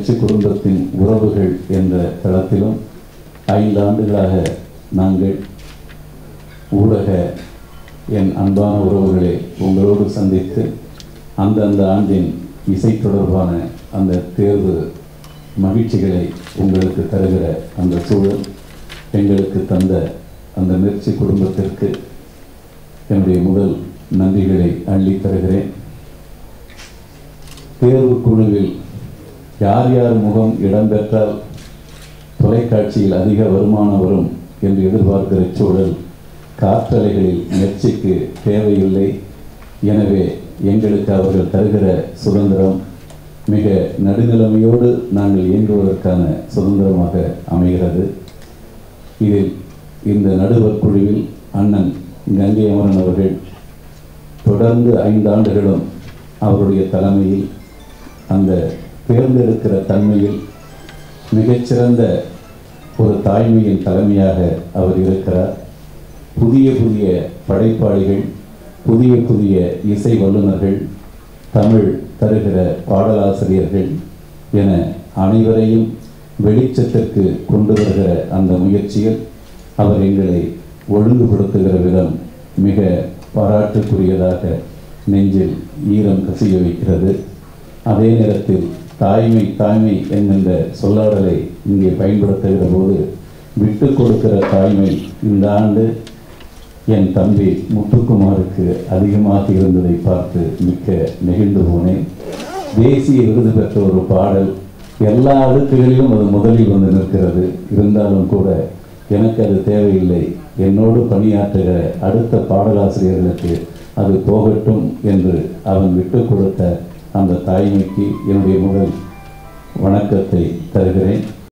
மெர்ச்சி குடும்பத்தின் உறவுகள் என்ற தளத்திலும் ஐந்து ஆண்டுகளாக நாங்கள் ஊடக என் அன்பான உறவுகளை உங்களோடு சந்தித்து அந்தந்த ஆண்டின் இசை தொடர்பான அந்த தேர்வு மகிழ்ச்சிகளை உங்களுக்கு தருகிற அந்த சூழல் எங்களுக்கு தந்த அந்த மெர்ச்சி குடும்பத்திற்கு என்னுடைய முதல் நன்றிகளை அள்ளித் தருகிறேன் தேர்வு குழுவில் யார் யார் முகம் இடம்பெற்றால் தொலைக்காட்சியில் அதிக வருமானம் வரும் என்று எதிர்பார்க்கிற சூழல் காற்றலைகளில் மெர்ச்சிக்கு தேவையில்லை எனவே எங்களுக்கு அவர்கள் தருகிற சுதந்திரம் மிக நடுநிலைமையோடு நாங்கள் இயங்குவதற்கான சுதந்திரமாக அமைகிறது இதில் இந்த நடுவர் குழுவில் அண்ணன் கங்கை அமரன் அவர்கள் தொடர்ந்து ஐந்து ஆண்டுகளும் அவருடைய தலைமையில் அந்த தேர்ந்தெடுக்கிற தன்மையில் மிகச்சிறந்த ஒரு தாய்மையின் தலைமையாக அவர் இருக்கிறார் புதிய புதிய படைப்பாளிகள் புதிய புதிய இசை வல்லுநர்கள் தமிழ் தருகிற பாடலாசிரியர்கள் என அனைவரையும் வெளிச்சத்திற்கு கொண்டு வருகிற அந்த முயற்சியில் அவர் எங்களை ஒழுங்குபடுத்துகிற விதம் மிக பாராட்டுக்குரியதாக நெஞ்சில் ஈரம் கசிய வைக்கிறது அதே நேரத்தில் தாய்மை தாய்மை என்கின்ற சொல்லாடலை இங்கே பயன்படுத்துகிற போது விட்டு கொடுக்கிற தாய்மை இந்த ஆண்டு என் தம்பி முத்துக்குமாருக்கு அதிகமாக இருந்ததை பார்த்து மிக்க நெகிழ்ந்து போனேன் தேசிய விருது பெற்ற ஒரு பாடல் எல்லா அடுக்குகளிலும் அது முதலில் வந்து நிற்கிறது இருந்தாலும் கூட எனக்கு அது தேவையில்லை என்னோடு பணியாற்றுகிற அடுத்த பாடலாசிரியர்களுக்கு அது போகட்டும் என்று அவன் விட்டு கொடுத்த அந்த தாய்மைக்கு என்னுடைய முதல் வணக்கத்தை தருகிறேன்